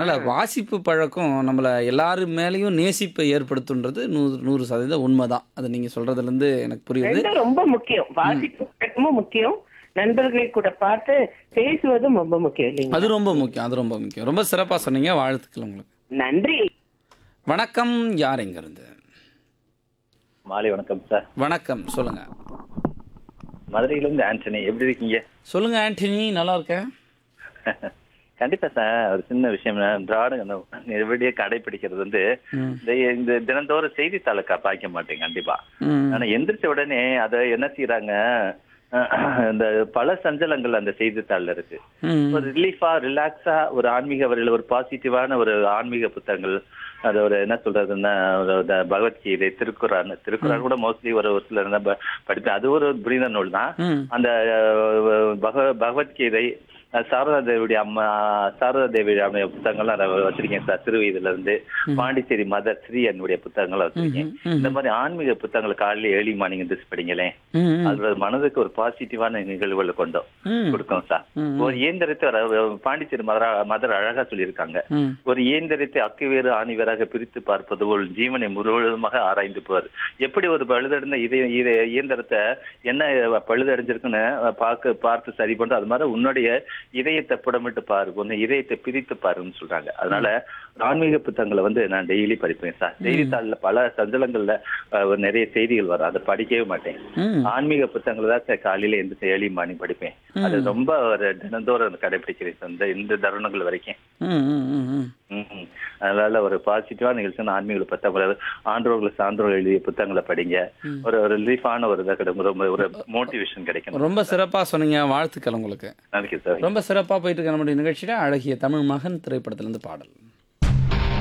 அதனால் வாசிப்பு பழக்கம் நம்மளை எல்லாரு மேலேயும் நேசிப்பை ஏற்படுத்துன்றது நூறு நூறு சதவீதம் உண்மை தான் அது நீங்கள் சொல்கிறதுலேருந்து எனக்கு புரியுது ரெண்டும் ரொம்ப முக்கியம் வாசிப்பு பழக்கமும் முக்கியம் நண்பர்களை கூட பார்த்து பேசுவதும் ரொம்ப முக்கியம் இல்லைங்க அது ரொம்ப முக்கியம் அது ரொம்ப முக்கியம் ரொம்ப சிறப்பாக சொன்னீங்க வாழ்த்துக்கள் உங்களுக்கு நன்றி வணக்கம் யார் எங்கேருந்து மாலை வணக்கம் சார் வணக்கம் சொல்லுங்கள் மதுரையிலிருந்து ஆண்டனி எப்படி இருக்கீங்க சொல்லுங்கள் ஆண்டனி நல்லா இருக்கேன் கண்டிப்பா சார் ஒரு சின்ன விஷயம் திராவிட எப்படியே கடைபிடிக்கிறது வந்து ம். இந்த இந்த தினந்தோறும் செய்தித்தாளை க- பாய்க்க மாட்டேன் கண்டிப்பா ம் ஆனா எந்திரிச்ச உடனே அதை என்ன செய்யறாங்க இந்த பல சஞ்சலங்கள் அந்த செய்தித்தாள்ல இருக்கு ம் ஒரு ரிலீஃபா ரிலாக்ஸா ஒரு ஆன்மீக வரையில ஒரு பாசிட்டிவான ஒரு ஆன்மீக புத்தகங்கள் அது ஒரு என்ன சொல்றதுன்னா ஒரு இந்த பகவத்கீதை திருக்குறான் திருக்குறான் கூட மோஸ்ட்லி ஒரு ஒரு சிலர் தான் ப- படிப்பேன் அது ஒரு புரிந்த நூல் தான் ம் அந்த அஹ், பக பகவத்கீதை அஹ், சாரதா தேவியுடைய அம்மா சாரதா தேவியுடைய புத்தகங்கள்லாம் நான் வச்சிருக்கேன் சார் சிறு வயதுல இருந்து பாண்டிச்சேரி மதர் ஸ்ரீ என்னுடைய புத்தகங்களை வச்சிருக்கேன் ம், இந்த மாதிரி ஆன்மீக புத்தகங்களை காலையில ஏர்லி மார்னிங் எந்திரிச்சு படிங்களேன் ம் அது ஒரு மனதுக்கு ஒரு பாசிட்டிவான நிகழ்வுகளை கொண்டோம் ம் கொடுக்கும் சார் ம். ஒரு இயந்திரத்தை ஒரு- பாண்டிச்சேரி மதரா மதர் அழகா சொல்லியிருக்காங்க ம் ஒரு இயந்திரத்தை அக்குவேறு ஆணிவேராக பிரித்து பார்ப்பது ஒரு ஜீவனை முழுவதுமாக ஆராய்ந்து போவார் எப்படி ஒரு பழுதடைந்த இதய இதய இயந்திரத்தை என்ன பழுதடைஞ்சிருக்குன்னு பார்க்க பார்த்து சரி பண்ற அது மாதிரி உன்னுடைய இதயத்தை புடமிட்டு பாரு உன்னை இதயத்தை பிரித்து பாருன்னு சொல்றாங்க அதனால ஆன்மீக புத்தகங்களை வந்து நான் டெய்லி படிப்பேன் சார் செய்தித்தாள்ல பல சஞ்சலங்கள்ல அஹ், ஒரு நிறைய செய்திகள் வரும் அதை படிக்கவே மாட்டேன் ம் ஆன்மீக புத்தகங்களை தான் சார் காலையில எந்த ஏழி மாணி படிப்பேன் அது ரொம்ப ஒரு தினந்தோறும் கடைபிடிக்கிறேன் சார் இந்த இந்த தருணங்கள் வரைக்கும் ம் ம் ம் ம் ம்ம். அதனால ஒரு பாசிட்டிவான நிகழ்ச்சி ஆன்மீக புத்தகங்கள் ஆண்டோர்கள் சான்றோர்கள் எழுதிய புத்தகங்களை படிங்க ஒரு ஒரு ரிலீஃபான ஒரு இதாக கிடைக்கும் ரொம்ப ஒரு மோட்டிவேஷன் கிடைக்கும் ரொம்ப சிறப்பாக சொன்னீங்க வாழ்த்துக்கள் உங்களுக்கு நன்றி சார் ரொம்ப சிறப்பாக போயிட்டு இருக்க நம்முடைய நிகழ்ச்சியில் அழகிய தமிழ் மகன் திரைப்படத்திலிருந்து பாடல்